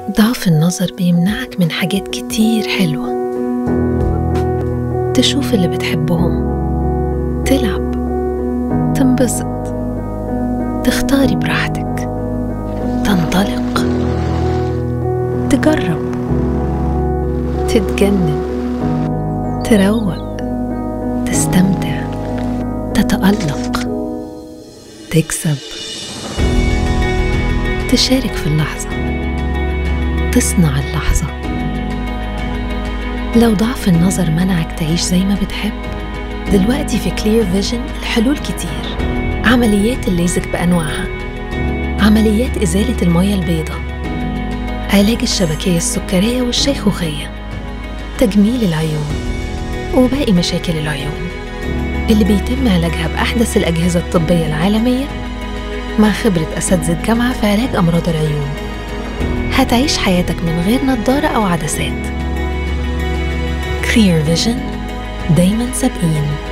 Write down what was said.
ضعف النظر بيمنعك من حاجات كتير حلوة تشوف اللي بتحبهم تلعب تنبسط تختاري براحتك تنطلق تجرب تتجنن تروق تستمتع تتألق تكسب تشارك في اللحظة تصنع اللحظة لو ضعف النظر منعك تعيش زي ما بتحب دلوقتي في كلير فيجن الحلول كتير عمليات الليزك بأنواعها عمليات إزالة المية البيضاء علاج الشبكية السكرية والشيخوخية تجميل العيون وباقي مشاكل العيون اللي بيتم علاجها بأحدث الأجهزة الطبية العالمية مع خبرة أساتذة جامعة في علاج أمراض العيون هتعيش حياتك من غير نظارة أو عدسات كلير فيجن دايما سابقين